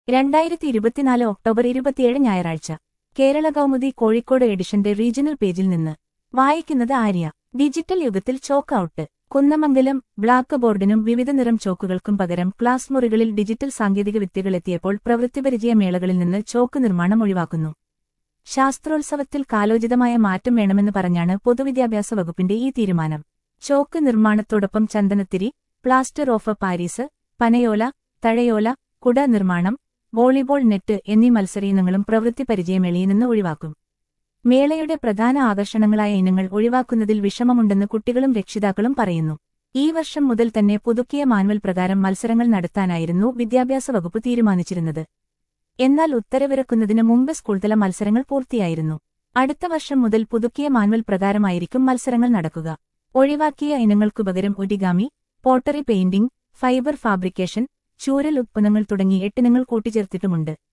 രണ്ടായിരത്തി ഇരുപത്തിനാല് ഒക്ടോബർ ഇരുപത്തിയേഴ് ഞായറാഴ്ച കേരള കൗമുദി കോഴിക്കോട് എഡിഷന്റെ റീജിയണൽ പേജിൽ നിന്ന് വായിക്കുന്നത് ആര്യ ഡിജിറ്റൽ യുഗത്തിൽ ചോക്ക് ഔട്ട് കുന്നമംഗലം ബ്ലാക്ക് ബോർഡിനും വിവിധ നിറം ചോക്കുകൾക്കും പകരം ക്ലാസ് മുറികളിൽ ഡിജിറ്റൽ സാങ്കേതിക വിദ്യകളെത്തിയപ്പോൾ പ്രവൃത്തിപരിചയ മേളകളിൽ നിന്ന് ചോക്ക് നിർമ്മാണം ഒഴിവാക്കുന്നു ശാസ്ത്രോത്സവത്തിൽ കാലോചിതമായ മാറ്റം വേണമെന്ന് പറഞ്ഞാണ് പൊതുവിദ്യാഭ്യാസ വകുപ്പിന്റെ ഈ തീരുമാനം ചോക്ക് നിർമ്മാണത്തോടൊപ്പം ചന്ദനത്തിരി പ്ലാസ്റ്റർ ഓഫ് പാരീസ് പനയോല തഴയോല കുട നിർമ്മാണം വോളിബോൾ നെറ്റ് എന്നീ മത്സരയിനങ്ങളും പ്രവൃത്തി പരിചയമേളയിൽ നിന്ന് ഒഴിവാക്കും മേളയുടെ പ്രധാന ആകർഷണങ്ങളായ ഇനങ്ങൾ ഒഴിവാക്കുന്നതിൽ വിഷമമുണ്ടെന്ന് കുട്ടികളും രക്ഷിതാക്കളും പറയുന്നു ഈ വർഷം മുതൽ തന്നെ പുതുക്കിയ മാനുവൽ പ്രകാരം മത്സരങ്ങൾ നടത്താനായിരുന്നു വിദ്യാഭ്യാസ വകുപ്പ് തീരുമാനിച്ചിരുന്നത് എന്നാൽ ഉത്തരവിറക്കുന്നതിന് മുമ്പ് സ്കൂൾതല മത്സരങ്ങൾ പൂർത്തിയായിരുന്നു അടുത്ത വർഷം മുതൽ പുതുക്കിയ മാനുവൽ പ്രകാരമായിരിക്കും മത്സരങ്ങൾ നടക്കുക ഒഴിവാക്കിയ ഇനങ്ങൾക്കു പകരം origami pottery painting fibre fabrication ചൂരൽ ഉത്പന്നങ്ങൾ തുടങ്ങി എട്ടിനങ്ങൾ കൂട്ടിച്ചേർത്തിട്ടുമുണ്ട്